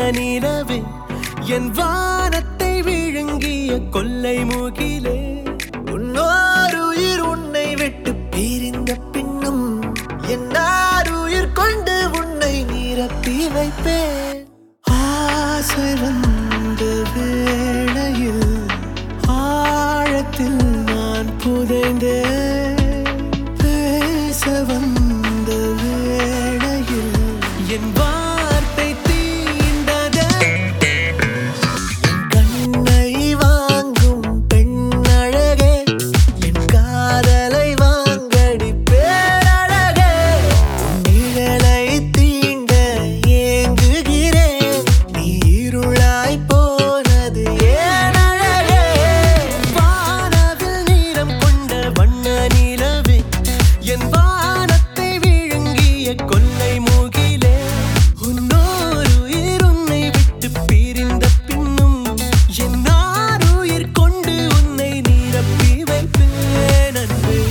நிலவே என் வானத்தை விழுங்கிய கொல்லை மூகிலே உன்னோரு உயிர் உன்னை விட்டு பிரிந்த பின்னும் என்னார் உயிர் கொண்டு உன்னை நிரப்பி வைப்பேன் ஆசை வந்த வேளையில் ஆழத்தில் நான் புதைந்தேன் பேச வந்த வேளையில் என் வார்த்தை தீண்டதே என் கண்ணை வாங்கும் பெண்ணழகே என் காதலை வாங்கடி பேரழகே உன் நிழலை தீண்ட ஏங்குகிறேன் நீ இருளாய் போனது ஏன் அழகே வானவில் நீரம் கொண்ட வண்ண நிலவே என் வானத்தை விழுங்கிய கொல்லை மூகிலே உன்னோர் உயிர் உன்னை விட்டு பிரிந்த பின்னும் என்னார் உயிர் கொண்டு உன்னை நிரப்பி வைப்பேன் அன்பே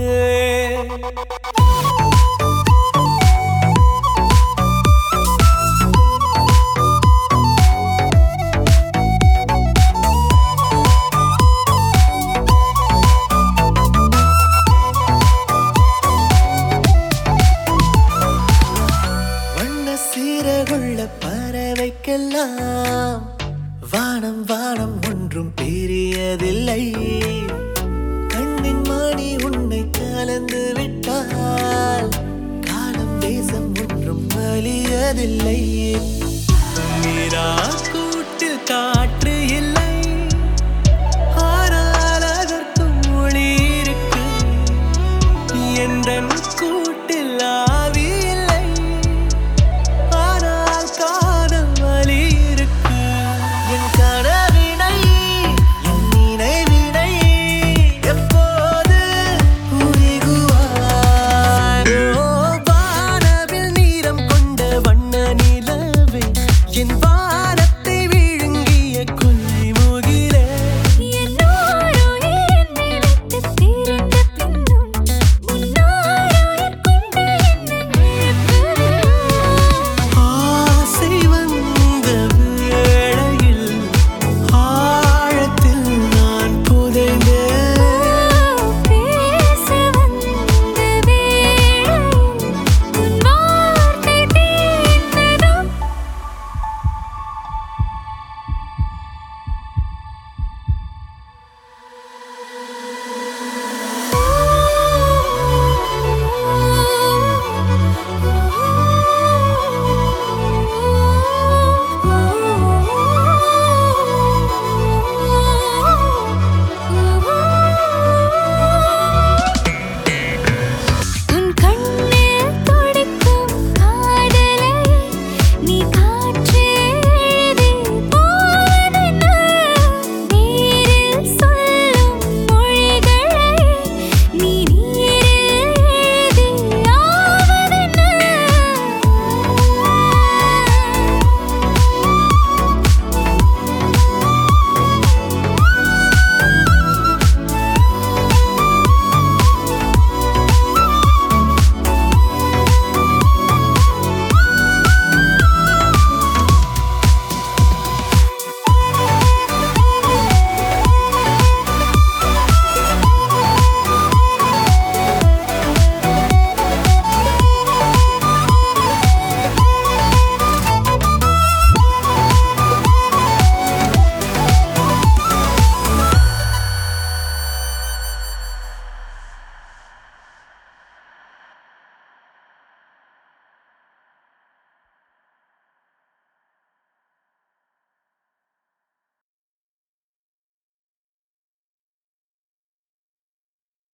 வண்ண சீரகுள்ள பறவைக்கெல்லாம் வானம் வானம் ஒன்றும் பெரியதில்லை கண்ணின் மணி உன்னை கலந்து விட்டால் காலம் தேசம் ஒன்றும் வலியதில்லை மீரா கூட்டு காற்று இல்லை ஆனால் அதற்கும் ஒளி இருக்கு எந்தன்